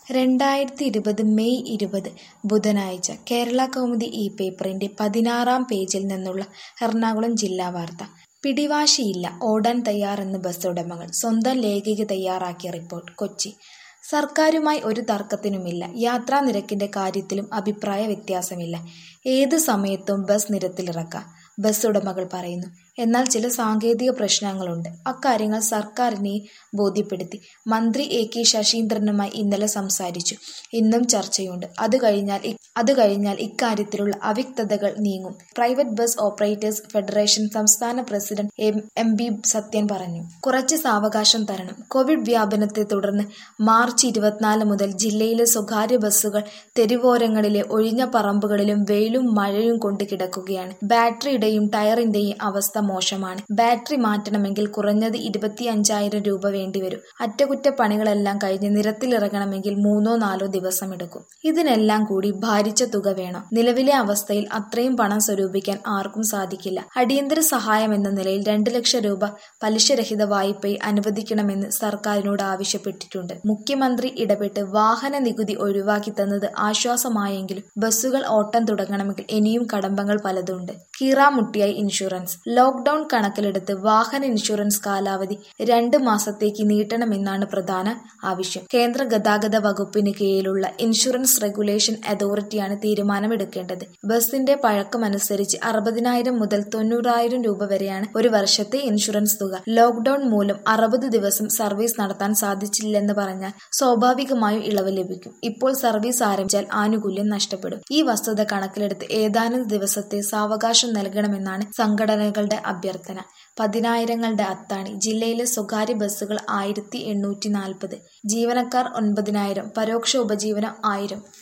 രണ്ടായിരത്തി ഇരുപത് മെയ് ഇരുപത് ബുധനാഴ്ച കേരളകൗമുദി ഈ പേപ്പറിന്റെ പതിനാറാം പേജിൽ നിന്നുള്ള എറണാകുളം ജില്ലാ വാർത്ത പിടിവാശിയില്ല ഓടാൻ തയ്യാറെന്ന് ബസ്സുടമകൾ സ്വന്തം ലേഖിക തയ്യാറാക്കിയ റിപ്പോർട്ട് കൊച്ചി സർക്കാരുമായി ഒരു തർക്കത്തിനുമില്ല യാത്രാ നിരക്കിന്റെ കാര്യത്തിലും അഭിപ്രായ വ്യത്യാസമില്ല ഏത് സമയത്തും ബസ് നിരത്തിലിറക്കാം ബസ് ഉടമകൾ പറയുന്നു എന്നാൽ ചില സാങ്കേതിക പ്രശ്നങ്ങളുണ്ട് അക്കാര്യങ്ങൾ സർക്കാരിനെ ബോധ്യപ്പെടുത്തി മന്ത്രി എ കെ ശശീന്ദ്രനുമായി ഇന്നലെ സംസാരിച്ചു ഇന്നും ചർച്ചയുണ്ട് അത് കഴിഞ്ഞാൽ ഇ- അത് കഴിഞ്ഞാൽ ഇക്കാര്യത്തിലുള്ള അവ്യക്തതകൾ നീങ്ങും പ്രൈവറ്റ് ബസ് ഓപ്പറേറ്റേഴ്സ് ഫെഡറേഷൻ സംസ്ഥാന president M M B Sathyan പറഞ്ഞു കുറച്ച് സാവകാശം തരണം കോവിഡ് വ്യാപനത്തെ തുടർന്ന് മാർച്ച് ഇരുപത്തിനാല് മുതൽ ജില്ലയിലെ സ്വകാര്യ ബസ്സുകൾ തെരുവോരങ്ങളിലെ ഒഴിഞ്ഞ പറമ്പുകളിലും വെയിലും മഴയും കൊണ്ട് കിടക്കുകയാണ് ബാറ്ററിയുടെയും ടയറിന്റെയും അവസ്ഥ മോശമാണ് ബാറ്ററി മാറ്റണമെങ്കിൽ കുറഞ്ഞത് ഇരുപത്തി അഞ്ചായിരം രൂപ വേണ്ടിവരും അറ്റകുറ്റപ്പണികളെല്ലാം കഴിഞ്ഞ് നിരത്തിലിറങ്ങണമെങ്കിൽ മൂന്നോ നാലോ ദിവസം എടുക്കും ഇതിനെല്ലാം കൂടി ഭാരിച്ച തുക വേണം നിലവിലെ അവസ്ഥയിൽ അത്രയും പണം സ്വരൂപിക്കാൻ ആർക്കും സാധിക്കില്ല അടിയന്തര സഹായം എന്ന നിലയിൽ രണ്ട് ലക്ഷം രൂപ പലിശരഹിത വായ്പയിൽ അനുവദിക്കണമെന്ന് സർക്കാരിനോട് ആവശ്യപ്പെട്ടിട്ടുണ്ട് മുഖ്യമന്ത്രി ഇടപെട്ട് വാഹന നികുതി ഒഴിവാക്കി തന്നത് ആശ്വാസമായെങ്കിലും ബസ്സുകൾ ഓട്ടം തുടങ്ങണമെങ്കിൽ ഇനിയും കടമ്പകൾ പലതുണ്ട് കീറാമുട്ടിയായി ഇൻഷുറൻസ് ലോക്ഡൌൺ കണക്കിലെടുത്ത് വാഹന ഇൻഷുറൻസ് കാലാവധി രണ്ട് മാസത്തേക്ക് നീട്ടണമെന്നാണ് പ്രധാന ആവശ്യം കേന്ദ്ര ഗതാഗത വകുപ്പിന് കീഴിലുള്ള ഇൻഷുറൻസ് റെഗുലേഷൻ അതോറിറ്റിയാണ് തീരുമാനമെടുക്കേണ്ടത് ബസിന്റെ പഴക്കമനുസരിച്ച് അറുപതിനായിരം മുതൽ തൊണ്ണൂറായിരം രൂപ വരെയാണ് ഒരു വർഷത്തെ ഇൻഷുറൻസ് തുക ലോക്ഡൌൺ മൂലം അറുപത് ദിവസം സർവീസ് നടത്താൻ സാധിച്ചില്ലെന്ന് പറഞ്ഞാൽ സ്വാഭാവികമായും ഇളവ് ലഭിക്കും ഇപ്പോൾ സർവീസ് ആരംഭിച്ചാൽ ആനുകൂല്യം നഷ്ടപ്പെടും ഈ വസ്തുത കണക്കിലെടുത്ത് ഏതാനും ദിവസത്തെ സാവകാശം നൽകണമെന്നാണ് സംഘടനകളുടെ അഭ്യർത്ഥന പതിനായിരങ്ങളുടെ അത്താണി ജില്ലയിലെ സ്വകാര്യ ബസ്സുകൾ ആയിരത്തി എണ്ണൂറ്റി നാൽപ്പത് ജീവനക്കാർ ഒൻപതിനായിരം പരോക്ഷ ഉപജീവനം ആയിരം